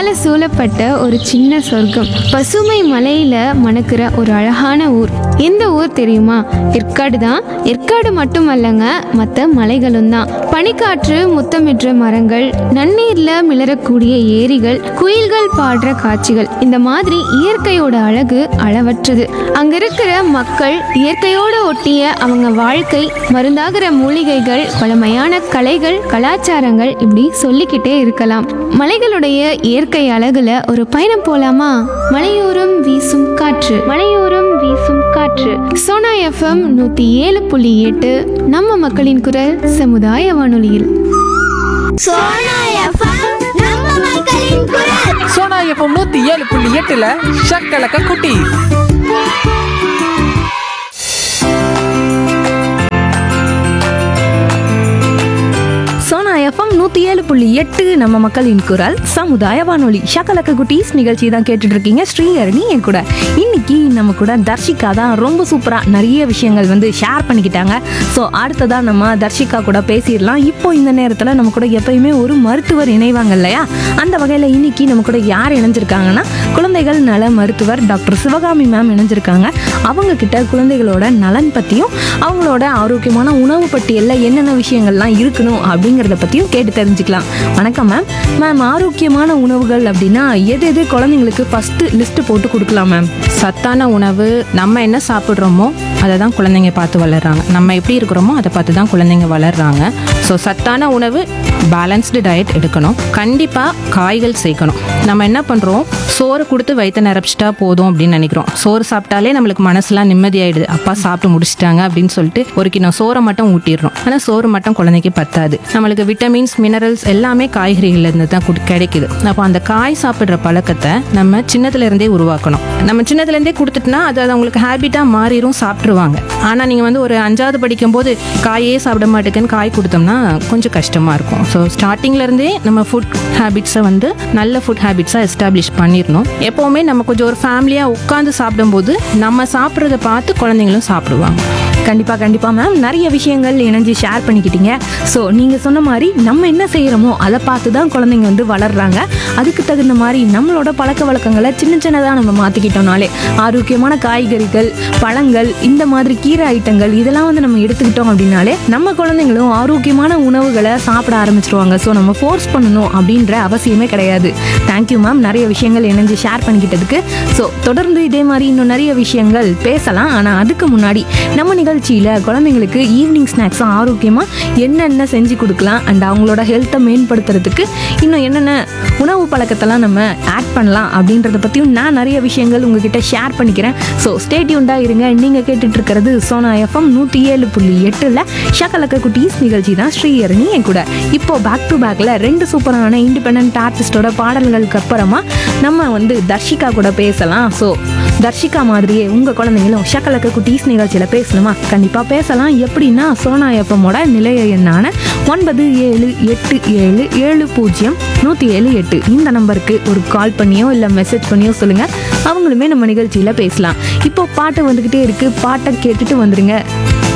மரங்களால சூழப்பட்ட ஒரு சின்ன சொர்க்கம் பசுமை மலையில மணக்கிற ஒரு அழகான ஊர் எந்த ஊர் தெரியுமா ஏற்காடு தான் ஏற்காடு மட்டுமல்லங்க மற்ற மலைகளும் தான் பனிக்காற்று முத்தமிடுற மரங்கள் நன்னீர்ல மிளறக்கூடிய ஏரிகள் குயில்கள் பாடுற காட்சிகள் இந்த மாதிரி இயற்கையோட அழகு அளவற்றது அங்க இருக்கிற மக்கள் இயற்கையோட ஒட்டிய அவங்க வாழ்க்கை மருந்தாகிற மூலிகைகள் பழமையான கலைகள் கலாச்சாரங்கள் இப்படி சொல்லிக்கிட்டே இருக்கலாம் மலைகளுடைய இயற்கை அழகுல ஒரு பயணம் போலாமா மலையோரம் வீசும் காற்று மலையோரம் வீசும் காற்று சோனா எஃப்எம் நூத்தி ஏழு புள்ளி எட்டு நம்ம மக்களின் குரல் சமுதாய வானொலியில் சோனா எஃப்எம் நம்ம மக்களின் குரல் சோனா எஃப்எம் நூத்தி ஏழு புள்ளி எட்டுல ஷக்கலக்க குட்டி சோனா எஃப்எம் நூற்றி ஏழு புள்ளி எட்டு நம்ம மக்களின் குரல் சமுதாய வானொலி ஷக்கலக்க குட்டீஸ் நிகழ்ச்சி தான் கேட்டுட்டு இருக்கீங்க ஸ்ரீஹரணி என் கூட இன்னைக்கு நம்ம கூட தர்ஷிகா தான் ரொம்ப சூப்பராக நிறைய விஷயங்கள் வந்து ஷேர் பண்ணிக்கிட்டாங்க ஸோ அடுத்ததாக நம்ம தர்ஷிகா கூட பேசிடலாம் இப்போ இந்த நேரத்தில் நம்ம கூட எப்பயுமே ஒரு மருத்துவர் இணைவாங்க இல்லையா அந்த வகையில் இன்னைக்கு நம்ம கூட யார் இணைஞ்சிருக்காங்கன்னா குழந்தைகள் நல மருத்துவர் டாக்டர் சிவகாமி மேம் இணைஞ்சிருக்காங்க அவங்க கிட்ட குழந்தைகளோட நலன் பற்றியும் அவங்களோட ஆரோக்கியமான உணவு பட்டியலில் என்னென்ன விஷயங்கள்லாம் இருக்கணும் அப்படிங்கிறத பற்றியும் கேட்டு தெரிஞ்சுக்கலாம் வணக்கம் மேம் மேம் ஆரோக்கியமான உணவுகள் அப்படின்னா எது எது குழந்தைங்களுக்கு ஃபஸ்ட்டு லிஸ்ட்டு போட்டு கொடுக்கலாம் மேம் சத்தான உணவு நம்ம என்ன சாப்பிட்றோமோ அதை தான் குழந்தைங்க பார்த்து வளர்றாங்க நம்ம எப்படி இருக்கிறோமோ அதை பார்த்து தான் குழந்தைங்க வளர்றாங்க ஸோ சத்தான உணவு பேலன்ஸ்டு டயட் எடுக்கணும் கண்டிப்பாக காய்கள் சேர்க்கணும் நம்ம என்ன பண்ணுறோம் சோறு கொடுத்து வயிற்ற நிரப்பிச்சிட்டா போதும் அப்படின்னு நினைக்கிறோம் சோறு சாப்பிட்டாலே நம்மளுக்கு மனசுலாம் நிம்மதியாயிடுது அப்பா சாப்பிட்டு முடிச்சிட்டாங்க அப்படின்னு சொல்லிட்டு ஒரு கிலோ சோறை மட்டும் ஊட்டிடுறோம் ஆனால் சோறு மட்டும் குழந்தைக்கு பத்தாது நம்மளுக்கு விட்டமின்ஸ் மினரல்ஸ் எல்லாமே காய்கறிகள்ல இருந்து தான் குடி- கிடைக்குது அப்போ அந்த காய் சாப்பிட்ற பழக்கத்தை நம்ம சின்னதுல இருந்தே உருவாக்கணும் நம்ம சின்னதுல இருந்தே கொடுத்துட்டுனா அது அது அவங்களுக்கு ஹேபிட்டா மாறிடும் சாப்பிட்ருவாங்க ஆனா நீங்க வந்து ஒரு அஞ்சாவது படிக்கும்போது காயே சாப்பிட மாட்டேங்குன்னு காய் கொடுத்தோம்னா கொஞ்சம் கஷ்டமா இருக்கும் ஸோ ஸ்டார்டிங்ல இருந்தே நம்ம ஃபுட் ஹேபிட்ஸை வந்து நல்ல ஃபுட் ஹேபிட்ஸை எஸ்டாப்ளிஷ் பண்ணிடணும் எப்பவுமே நம்ம கொஞ்சம் ஒரு ஃபேமிலியா உட்காந்து சாப்பிடும்போது நம்ம சாப்பிட்றத பார்த்து குழந்தைங்களும் சாப்பிடுவாங்க கண்டிப்பாக கண்டிப்பாக மேம் நிறைய விஷயங்கள் இணைஞ்சு ஷேர் பண்ணிக்கிட்டீங்க ஸோ நீங்கள் சொன்ன மாதிரி நம்ம என்ன செய்கிறோமோ அதை பார்த்து தான் குழந்தைங்க வந்து வளர்றாங்க அதுக்கு தகுந்த மாதிரி நம்மளோட பழக்க வழக்கங்களை சின்ன சின்னதாக நம்ம மாற்றிக்கிட்டோம்னாலே ஆரோக்கியமான காய்கறிகள் பழங்கள் இந்த மாதிரி கீரை ஐட்டங்கள் இதெல்லாம் வந்து நம்ம எடுத்துக்கிட்டோம் அப்படின்னாலே நம்ம குழந்தைங்களும் ஆரோக்கியமான உணவுகளை சாப்பிட ஆரம்பிச்சிருவாங்க ஸோ நம்ம ஃபோர்ஸ் பண்ணணும் அப்படின்ற அவசியமே கிடையாது தேங்க்யூ மேம் நிறைய விஷயங்கள் இணைஞ்சு ஷேர் பண்ணிக்கிட்டதுக்கு ஸோ தொடர்ந்து இதே மாதிரி இன்னும் நிறைய விஷயங்கள் பேசலாம் ஆனால் அதுக்கு முன்னாடி நம்ம நிகழ்ச்சியில் குழந்தைங்களுக்கு ஈவினிங் ஸ்நாக்ஸும் ஆரோக்கியமாக என்னென்ன செஞ்சு கொடுக்கலாம் அண்ட் அவங்களோட ஹெல்த்தை மேம்படுத்துறதுக்கு இன்னும் என்னென்ன உணவு பழக்கத்தெல்லாம் நம்ம ஆட் பண்ணலாம் அப்படின்றத பற்றியும் நான் நிறைய விஷயங்கள் உங்ககிட்ட ஷேர் பண்ணிக்கிறேன் ஸோ ஸ்டேட்யூண்டாக இருங்க நீங்கள் கேட்டுட்டு இருக்கிறது சோனா எஃப்எம் நூற்றி ஏழு புள்ளி எட்டில் ஷக்கலக்க குட்டீஸ் நிகழ்ச்சி தான் ஸ்ரீஹரணி என் கூட இப்போ பேக் டு பேக்கில் ரெண்டு சூப்பரான இண்டிபெண்ட் ஆர்டிஸ்டோட பாடல்களுக்கு அப்புறமா நம்ம வந்து தர்ஷிகா கூட பேசலாம் ஸோ தர்ஷிகா மாதிரியே உங்கள் குழந்தைங்களும் ஷக்கலக்க குட்டீஸ் நிகழ்ச்சியில் பேசணுமா கண்டிப்பாக பேசலாம் எப்படின்னா சோனா எஃப்எம்மோட நிலைய எண்ணான ஒன்பது ஏழு எட்டு ஏழு ஏழு பூஜ்ஜியம் நூற்றி ஏழு எட்டு இந்த நம்பருக்கு ஒரு கால் பண்ணியோ இல்லை மெசேஜ் பண்ணியோ சொல்லுங்கள் அவங்களுமே நம்ம நிகழ்ச்சியில் பேசலாம் இப்போ பாட்டு வந்துக்கிட்டே இருக்குது பாட்டை கேட்டுட்டு வந்துடுங்க